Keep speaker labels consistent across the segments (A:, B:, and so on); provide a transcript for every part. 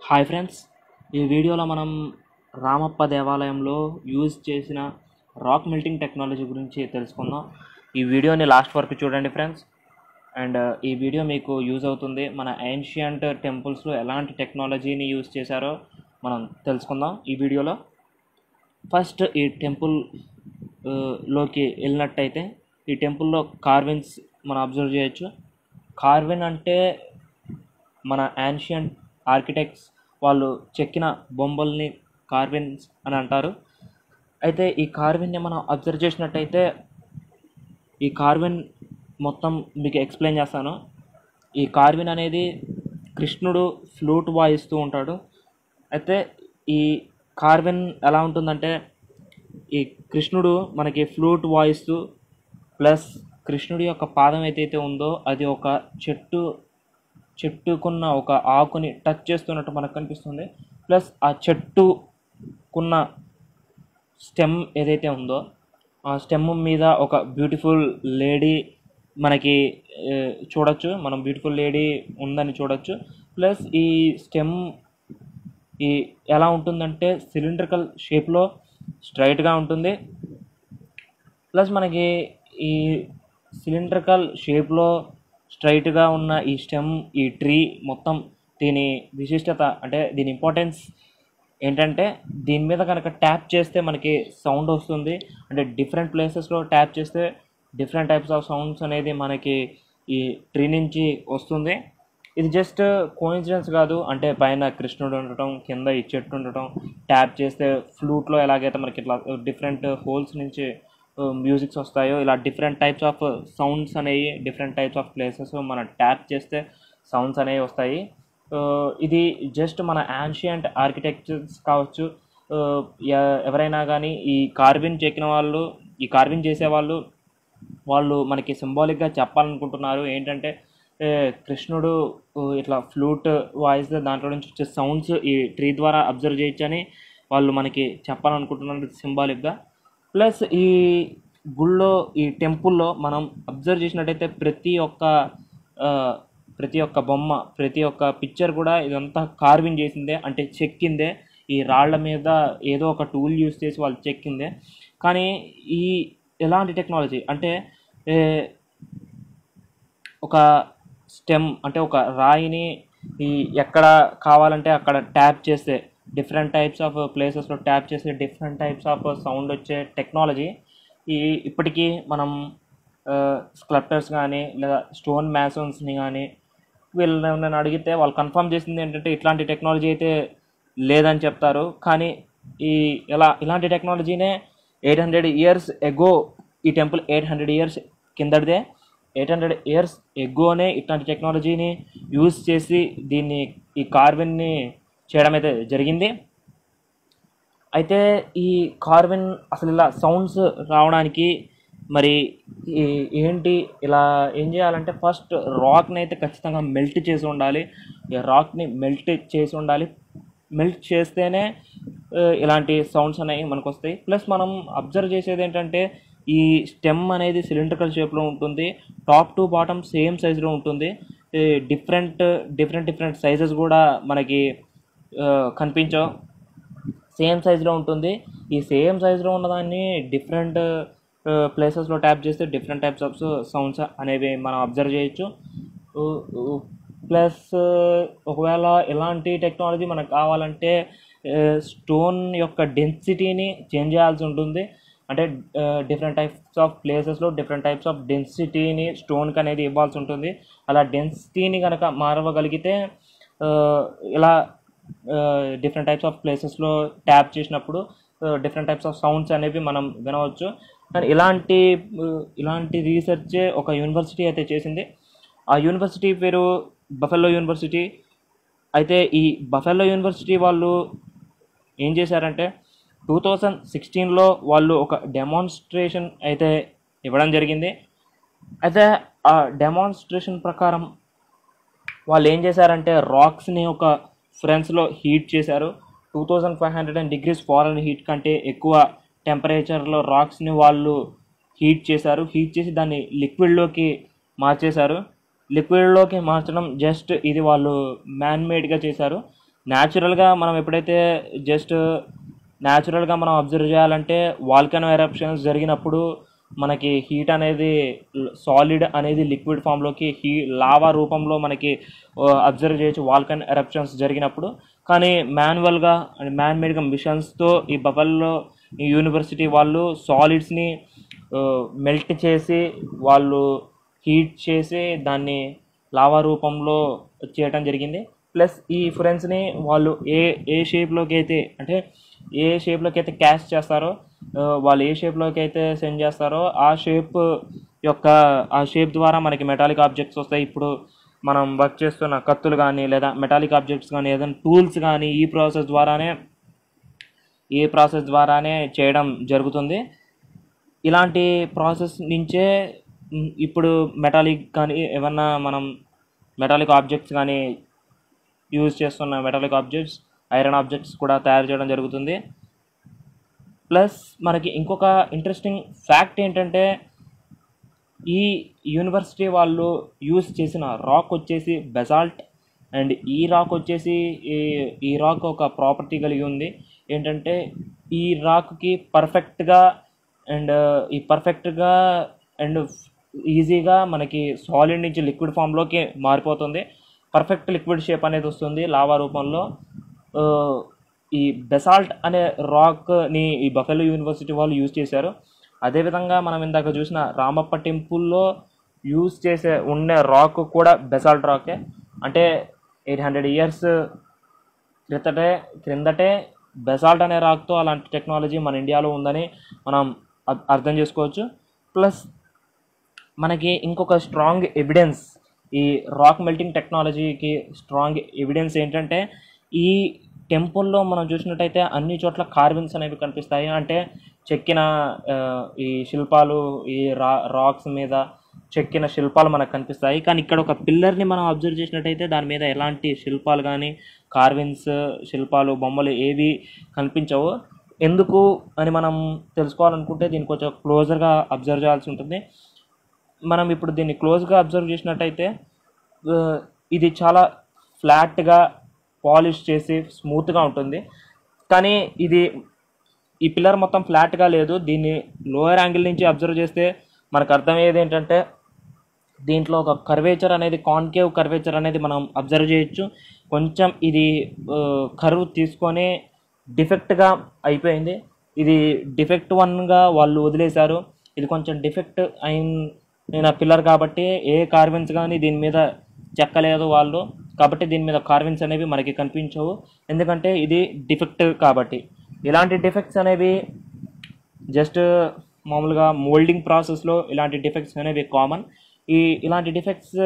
A: hi friends ఈ వీడియోలో మనం రామప్ప దేవాలయంలో యూజ్ చేసిన రాక్ మెల్టింగ్ టెక్నాలజీ గురించి తెలుసుకుందాం ఈ వీడియోని లాస్ట్ వరకు చూడండి ఫ్రెండ్స్ అండ్ ఈ వీడియో మీకు యూజ్ అవుతుంది మన ఏన్షియంట్ టెంపుల్స్లో ఎలాంటి టెక్నాలజీని యూజ్ చేశారో మనం తెలుసుకుందాం ఈ వీడియోలో ఫస్ట్ ఈ టెంపుల్ ఆ, లోకి వెళ్ళినట్టయితే ఈ టెంపుల్లో కార్విన్స్ మనం అబ్జర్వ్ చేయొచ్చు కార్విన్ అంటే మన యాన్షియంట్ ఆర్కిటెక్ట్స్ వాళ్ళు చెక్కిన బొమ్మల్ని కార్విన్స్ అని అంటారు అయితే ఈ కార్విన్ని మనం అబ్జర్వ్ చేసినట్టయితే ఈ కార్విన్ మొత్తం మీకు ఎక్స్ప్లెయిన్ చేస్తాను ఈ కార్విన్ అనేది కృష్ణుడు ఫ్లూట్ వాయిస్తూ ఉంటాడు అయితే ఈ కార్విన్ ఎలా ఉంటుందంటే ఈ కృష్ణుడు మనకి ఫ్లూట్ వాయిస్తూ ప్లస్ కృష్ణుడి యొక్క పాదం ఏదైతే ఉందో అది ఒక చెట్టు చెట్టుకున్న ఒక ఆకుని టచ్ చేస్తున్నట్టు మనకు కనిపిస్తుంది ప్లస్ ఆ చెట్టుకున్న స్టెమ్ ఏదైతే ఉందో ఆ స్టెమ్ మీద ఒక బ్యూటిఫుల్ లేడీ మనకి ఏ, చూడొచ్చు మనం బ్యూటిఫుల్ లేడీ ఉందని చూడొచ్చు ప్లస్ ఈ స్టెమ్ ఈ ఎలా ఉంటుందంటే సిలిండ్రికల్ షేప్లో స్ట్రైట్గా ఉంటుంది ప్లస్ మనకి ఈ సిలిండ్రికల్ షేప్లో స్ట్రైట్గా ఉన్న ఈ స్టెమ్ ఈ ట్రీ మొత్తం దీని విశిష్టత అంటే దీని ఇంపార్టెన్స్ ఏంటంటే దీని మీద కనుక ట్యాప్ చేస్తే మనకి సౌండ్ వస్తుంది అంటే డిఫరెంట్ ప్లేసెస్లో ట్యాప్ చేస్తే డిఫరెంట్ టైప్స్ ఆఫ్ సౌండ్స్ అనేది మనకి ఈ ట్రీ నుంచి వస్తుంది ఇది జస్ట్ కోయిన్సిడెన్స్ కాదు అంటే పైన కృష్ణుడు ఉండటం కింద ఈ చెట్టు ఉండటం ట్యాప్ చేస్తే ఫ్లూట్లో ఎలాగైతే మనకి ఇట్లా డిఫరెంట్ హోల్స్ నుంచి మ్యూజిక్స్ వస్తాయో ఇలా డిఫరెంట్ టైప్స్ ఆఫ్ సౌండ్స్ అనేవి డిఫరెంట్ టైప్స్ ఆఫ్ ప్లేసెస్ మనం ట్యాప్ చేస్తే సౌండ్స్ అనేవి వస్తాయి ఆ, ఇది జస్ట్ మన యాన్షియంట్ ఆర్కిటెక్చర్స్ కావచ్చు ఆ, ఎ- ఎవరైనా కానీ ఈ కార్విన్ చెక్కిన వాళ్ళు ఈ కార్విన్ చేసేవాళ్ళు వాళ్ళు మనకి సింబాలిక్గా చెప్పాలనుకుంటున్నారు ఏంటంటే ఏ, కృష్ణుడు ఊ, ఇట్లా ఫ్లూట్ వాయిస్ దాంట్లో నుంచి వచ్చే సౌండ్స్ ఈ ట్రీ ద్వారా అబ్జర్వ్ చేయొచ్చని వాళ్ళు మనకి చెప్పాలనుకుంటున్నారు సింబాలిక్గా ప్లస్ ఈ గుళ్ళో ఈ టెంపుల్లో మనం అబ్జర్వ్ చేసినట్టయితే ప్రతి ఒక్క ఆ, ప్రతి ఒక్క బొమ్మ ప్రతి ఒక్క పిక్చర్ కూడా ఇదంతా కార్వింగ్ చేసిందే అంటే చెక్కిందే ఈ రాళ్ల మీద ఏదో ఒక టూల్ యూస్ చేసి వాళ్ళు చెక్కిందే కానీ ఈ ఎలాంటి టెక్నాలజీ అంటే ఏ, ఒక స్టెమ్ అంటే ఒక రాయిని ఈ ఎక్కడ కావాలంటే అక్కడ ట్యాప్ చేస్తే డిఫరెంట్ టైప్స్ ఆఫ్ ప్లేసెస్లో ట్యాప్ చేస్తే డిఫరెంట్ టైప్స్ ఆఫ్ సౌండ్ వచ్చే టెక్నాలజీ ఈ ఇప్పటికీ మనం స్క్లప్టర్స్ కానీ లేదా స్టోన్ మ్యాసోన్స్ని కానీ వీళ్ళని నేను అడిగితే వాళ్ళు కన్ఫర్మ్ చేసింది ఏంటంటే ఇట్లాంటి టెక్నాలజీ అయితే లేదని చెప్తారు కానీ ఈ ఇలా ఇలాంటి టెక్నాలజీనే ఎయిట్ హండ్రెడ్ ఇయర్స్ ఎగో ఈ టెంపుల్ ఎయిట్ హండ్రెడ్ ఇయర్స్ కిందటిదే ఎయిట్ హండ్రెడ్ ఇయర్స్ ఎగోనే ఇట్లాంటి టెక్నాలజీని యూజ్ చేసి దీన్ని ఈ కార్విన్ని చేయడం అయితే జరిగింది అయితే ఈ కార్విన్ అసలు ఇలా సౌండ్స్ రావడానికి మరి ఈ- ఏంటి ఇలా ఏం చేయాలంటే ఫస్ట్ రాక్ని అయితే ఖచ్చితంగా మెల్ట్ చేసి ఉండాలి ఈ రాక్ని మెల్ట్ చేసి ఉండాలి మెల్ట్ చేస్తేనే ఆ, ఇలాంటి సౌండ్స్ అనేవి మనకు వస్తాయి ప్లస్ మనం అబ్జర్వ్ చేసేది ఏంటంటే ఈ స్టెమ్ అనేది సిలిండ్రికల్ షేప్లో ఉంటుంది టాప్ టు బాటమ్ సేమ్ సైజులో ఉంటుంది డిఫరెంట్ డిఫరెంట్ డిఫరెంట్ సైజెస్ కూడా మనకి ఆ, కనిపించవు సేమ్ సైజులో ఉంటుంది ఈ సేమ్ సైజులో ఉన్నదాన్ని డిఫరెంట్ ప్లేసెస్లో ట్యాప్ చేస్తే డిఫరెంట్ టైప్స్ ఆఫ్ సౌండ్స్ అనేవి మనం అబ్జర్వ్ చేయొచ్చు ప్లస్ ఒకవేళ ఇలాంటి టెక్నాలజీ మనకు కావాలంటే స్టోన్ యొక్క డెన్సిటీని చేంజ్ చేయాల్సి ఉంటుంది అంటే డిఫరెంట్ టైప్స్ ఆఫ్ ప్లేసెస్లో డిఫరెంట్ టైప్స్ ఆఫ్ డెన్సిటీని స్టోన్కి అనేది ఇవ్వాల్సి ఉంటుంది అలా డెన్సిటీని కనుక మారవగలిగితే ఆ, ఇలా డిఫరెంట్ టైప్స్ ఆఫ్ ప్లేసెస్లో ట్యాప్ చేసినప్పుడు డిఫరెంట్ టైప్స్ ఆఫ్ సౌండ్స్ అనేవి మనం వినవచ్చు కానీ ఇలాంటి ఆ, ఇలాంటి రీసెర్చ్ ఒక యూనివర్సిటీ అయితే చేసింది ఆ యూనివర్సిటీ పేరు బఫెల్లో యూనివర్సిటీ అయితే ఈ బఫెల్లో యూనివర్సిటీ వాళ్ళు ఏం చేశారంటే టూ థౌజండ్ సిక్స్టీన్లో వాళ్ళు ఒక డెమాన్స్ట్రేషన్ అయితే ఇవ్వడం జరిగింది అయితే ఆ డెమాన్స్ట్రేషన్ ప్రకారం వాళ్ళు ఏం చేశారంటే రాక్స్ని ఒక ఫ్రెండ్స్లో హీట్ చేశారు two thousand five hundred and degrees Fahrenheit కంటే ఎక్కువ టెంపరేచర్లో రాక్స్ని వాళ్ళు హీట్ చేశారు హీట్ చేసి దాన్ని లిక్విడ్లోకి మార్చేశారు లిక్విడ్లోకి మార్చడం జస్ట్ ఇది వాళ్ళు మ్యాన్ మేడ్గా చేశారు న్యాచురల్గా మనం ఎప్పుడైతే జస్ట్ న్యాచురల్గా మనం అబ్జర్వ్ చేయాలంటే వాల్కనో ఎరప్షన్స్ జరిగినప్పుడు మనకి హీట్ అనేది సాలిడ్ అనేది లిక్విడ్ ఫామ్లోకి హీ లావా రూపంలో మనకి అబ్జర్వ్ చేయొచ్చు వాల్కన్ ఎరప్షన్స్ జరిగినప్పుడు కానీ మాన్యువల్గా మ్యాన్ మేడ్గా మిషన్స్తో ఈ బబల్లో ఈ యూనివర్సిటీ వాళ్ళు సాలిడ్స్ని మెల్ట్ చేసి వాళ్ళు హీట్ చేసి దాన్ని లావా రూపంలో చేయటం జరిగింది ప్లస్ ఈ ఫ్రెండ్స్ని వాళ్ళు ఏ ఏ షేప్లోకి అయితే అంటే ఏ షేప్లోకి అయితే క్యాష్ చేస్తారో ఆ, వాళ్ళు ఏ షేప్లోకి అయితే సెండ్ చేస్తారో ఆ షేప్ యొక్క ఆ షేప్ ద్వారా మనకి మెటాలిక్ ఆబ్జెక్ట్స్ వస్తాయి ఇప్పుడు మనం వర్క్ చేస్తున్న కత్తులు కానీ లేదా మెటాలిక్ ఆబ్జెక్ట్స్ కానీ ఏదైనా టూల్స్ కానీ ఈ ప్రాసెస్ ద్వారానే ఈ ప్రాసెస్ ద్వారానే చేయడం జరుగుతుంది ఇలాంటి ప్రాసెస్ నుంచే మ్, ఇప్పుడు మెటాలిక్ కానీ ఏమన్నా మనం మెటాలిక్ ఆబ్జెక్ట్స్ కానీ యూజ్ చేస్తున్న మెటాలిక్ ఆబ్జెక్ట్స్ ఐరన్ ఆబ్జెక్ట్స్ కూడా తయారు చేయడం జరుగుతుంది ప్లస్ మనకి ఇంకొక ఇంట్రెస్టింగ్ ఫ్యాక్ట్ ఏంటంటే ఈ యూనివర్సిటీ వాళ్ళు యూజ్ చేసిన రాక్ వచ్చేసి బెసాల్ట్ అండ్ ఈ రాక్ వచ్చేసి ఈ ఈ రాక్ ఒక ప్రాపర్టీ కలిగి ఉంది ఏంటంటే ఈ రాక్కి పర్ఫెక్ట్గా అండ్ ఈ పర్ఫెక్ట్గా అండ్ ఈజీగా మనకి సాలిడ్ నుంచి లిక్విడ్ ఫామ్లోకి మారిపోతుంది పర్ఫెక్ట్ లిక్విడ్ షేప్ అనేది వస్తుంది లావా రూపంలో ఆ, ఈ బెసాల్ట్ అనే రాక్ని ఈ బఫెలో యూనివర్సిటీ వాళ్ళు యూజ్ చేశారు అదేవిధంగా మనం ఇందాక చూసిన రామప్ప టెంపుల్లో యూజ్ చేసే ఉండే రాక్ కూడా బెసాల్ట్ రాకే అంటే ఎయిట్ హండ్రెడ్ ఇయర్స్ క్రితటే క్రిందటే బెసాల్ట్ అనే రాక్తో అలాంటి టెక్నాలజీ మన ఇండియాలో ఉందని మనం అర్- అర్థం చేసుకోవచ్చు ప్లస్ మనకి ఇంకొక స్ట్రాంగ్ ఎవిడెన్స్ ఈ రాక్ మెల్టింగ్ టెక్నాలజీకి స్ట్రాంగ్ ఎవిడెన్స్ ఏంటంటే ఈ టెంపుల్లో మనం చూసినట్టయితే అన్ని చోట్ల కార్వింగ్స్ అనేవి కనిపిస్తాయి అంటే చెక్కిన ఆ, ఈ శిల్పాలు ఈ రా రాక్స్ మీద చెక్కిన శిల్పాలు మనకు కనిపిస్తాయి కానీ ఇక్కడ ఒక పిల్లర్ని మనం అబ్జర్వ్ చేసినట్టయితే దాని మీద ఎలాంటి శిల్పాలు కానీ కార్విన్స్ శిల్పాలు బొమ్మలు ఏవి కనిపించవు ఎందుకు అని మనం తెలుసుకోవాలనుకుంటే దీన్ని కొంచెం క్లోజర్గా అబ్జర్వ్ చేయాల్సి ఉంటుంది మనం ఇప్పుడు దీన్ని క్లోజ్గా అబ్జర్వ్ చేసినట్టయితే ఆ, ఇది చాలా ఫ్లాట్గా పాలిష్ చేసి స్మూత్గా ఉంటుంది కానీ ఇది ఈ పిల్లర్ మొత్తం ఫ్లాట్గా లేదు దీన్ని లోయర్ యాంగిల్ నుంచి అబ్జర్వ్ చేస్తే మనకు అర్థమయ్యేది ఏంటంటే దీంట్లో ఒక కర్వేచర్ అనేది కాన్కేవ్ కర్వేచర్ అనేది మనం అబ్జర్వ్ చేయొచ్చు కొంచెం ఇది కర్వ్ తీసుకొని డిఫెక్ట్గా అయిపోయింది ఇది డిఫెక్ట్ వన్గా వాళ్ళు వదిలేశారు ఇది కొంచెం డిఫెక్ట్ అయిన పిల్లర్ కాబట్టి ఏ కార్విన్స్ కానీ దీని మీద చెక్కలేదు వాళ్ళు కాబట్టి దీని మీద కార్విన్స్ అనేవి మనకి కనిపించవు ఎందుకంటే ఇది డిఫెక్ట్ కాబట్టి ఇలాంటి డిఫెక్ట్స్ అనేవి జస్ట్ మామూలుగా మోల్డింగ్ ప్రాసెస్లో ఇలాంటి డిఫెక్ట్స్ అనేవి కామన్ ఈ ఇలాంటి డిఫెక్ట్స్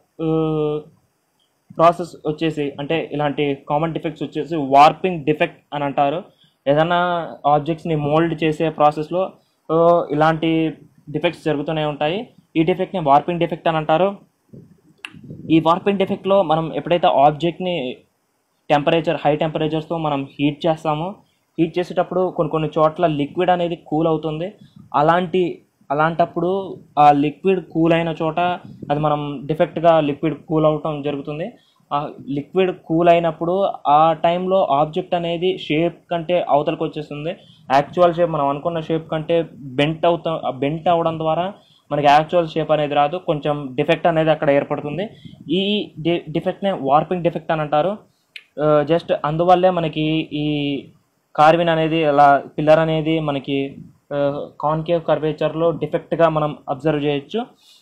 A: ప్రాసెస్ వచ్చేసి అంటే ఇలాంటి కామన్ డిఫెక్ట్స్ వచ్చేసి వార్పింగ్ డిఫెక్ట్ అని అంటారు ఏదైనా ఆబ్జెక్ట్స్ని మోల్డ్ చేసే ప్రాసెస్లో ఇలాంటి డిఫెక్ట్స్ జరుగుతూనే ఉంటాయి ఈ డిఫెక్ట్ని వార్పింగ్ డిఫెక్ట్ అని అంటారు ఈ వార్పింగ్ డిఫెక్ట్లో మనం ఎప్పుడైతే ఆబ్జెక్ట్ని టెంపరేచర్ హై టెంపరేచర్స్తో మనం హీట్ చేస్తామో హీట్ చేసేటప్పుడు కొన్ని కొన్ని చోట్ల లిక్విడ్ అనేది కూల్ అవుతుంది అలాంటి అలాంటప్పుడు ఆ లిక్విడ్ కూల్ అయిన చోట అది మనం డిఫెక్ట్గా లిక్విడ్ కూల్ అవటం జరుగుతుంది ఆ లిక్విడ్ కూల్ అయినప్పుడు ఆ టైంలో ఆబ్జెక్ట్ అనేది షేప్ కంటే అవతలకు వచ్చేస్తుంది యాక్చువల్ షేప్ మనం అనుకున్న షేప్ కంటే బెంట్ అవుతా బెంట్ అవ్వడం ద్వారా మనకి యాక్చువల్ షేప్ అనేది రాదు కొంచెం డిఫెక్ట్ అనేది అక్కడ ఏర్పడుతుంది ఈ డి డిఫెక్ట్నే వార్పింగ్ డిఫెక్ట్ అని అంటారు జస్ట్ అందువల్లే మనకి ఈ కార్విన్ అనేది అలా పిల్లర్ అనేది మనకి కాన్కేవ్ కర్వేచర్లో డిఫెక్ట్గా మనం అబ్జర్వ్ చేయొచ్చు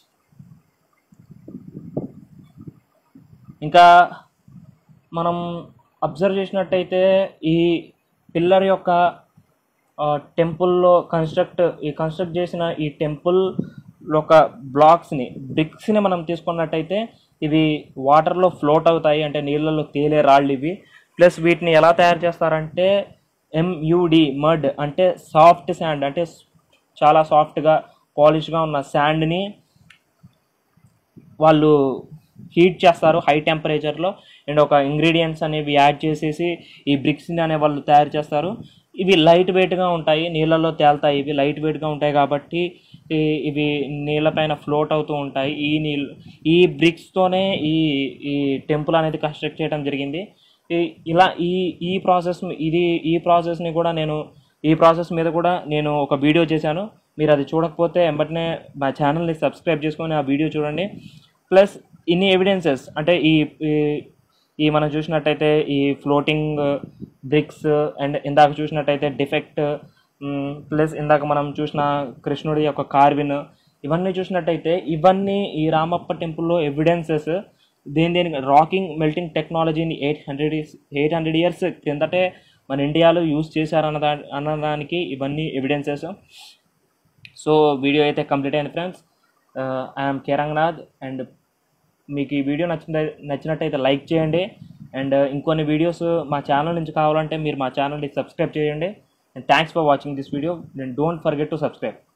A: ఇంకా మనం అబ్జర్వ్ చేసినట్టయితే ఈ పిల్లర్ యొక్క టెంపుల్లో కన్స్ట్రక్ట్ ఈ కన్స్ట్రక్ట్ చేసిన ఈ టెంపుల్ ఒక బ్లాక్స్ని బ్రిక్స్ని మనం తీసుకున్నట్టయితే ఇవి వాటర్లో ఫ్లోట్ అవుతాయి అంటే నీళ్ళలో తేలే రాళ్ళు ఇవి ప్లస్ వీటిని ఎలా తయారు చేస్తారంటే ఎంయుడి మడ్ అంటే సాఫ్ట్ శాండ్ అంటే చాలా సాఫ్ట్గా పాలిష్గా ఉన్న శాండ్ని వాళ్ళు హీట్ చేస్తారు హై టెంపరేచర్లో అండ్ ఒక ఇంగ్రీడియంట్స్ అనేవి యాడ్ చేసేసి ఈ బ్రిక్స్ని అనే వాళ్ళు తయారు చేస్తారు ఇవి లైట్ వెయిట్గా ఉంటాయి నీళ్ళలో తేలుతాయి ఇవి లైట్ వెయిట్గా ఉంటాయి కాబట్టి ఈ- ఇవి నీళ్ళపైన ఫ్లోట్ అవుతూ ఉంటాయి ఈ నీళ్ళు ఈ బ్రిక్స్తోనే ఈ ఈ టెంపుల్ అనేది కన్స్ట్రక్ట్ చేయడం జరిగింది ఈ- ఇలా ఈ ఈ ప్రాసెస్ ఇది ఈ ప్రాసెస్ని కూడా నేను ఈ ప్రాసెస్ మీద కూడా నేను ఒక వీడియో చేశాను మీరు అది చూడకపోతే వెంబటనే మా ఛానల్ని సబ్స్క్రైబ్ చేసుకొని ఆ వీడియో చూడండి ప్లస్ ఇన్ని ఎవిడెన్సెస్ అంటే ఈ ఈ- ఈ మనం చూసినట్టయితే ఈ ఫ్లోటింగ్ బ్రిక్స్ అండ్ ఇందాక చూసినట్టయితే డిఫెక్ట్ ప్లస్ ఇందాక మనం చూసిన కృష్ణుడి యొక్క కార్విన్ ఇవన్నీ చూసినట్టయితే ఇవన్నీ ఈ రామప్ప టెంపుల్లో ఎవిడెన్సెస్ దేని దేని రాకింగ్ మెల్టింగ్ టెక్నాలజీని eight hundred eight hundred years క్రిందటే మన ఇండియాలో యూజ్ చేశారన్న దా అన్నదానికి ఇవన్నీ ఎవిడెన్సెస్ సో వీడియో అయితే కంప్లీట్ అయింది ఫ్రెండ్స్ ఐఎమ్ కేరంగనాథ్ అండ్ మీకు ఈ వీడియో నచ్చిన నచ్చినట్టయితే లైక్ చేయండి అండ్ ఇంకొన్ని వీడియోస్ మా ఛానల్ నుంచి కావాలంటే మీరు మా ఛానల్ని సబ్స్క్రైబ్ చేయండి and thanks for watching this video and don't forget to subscribe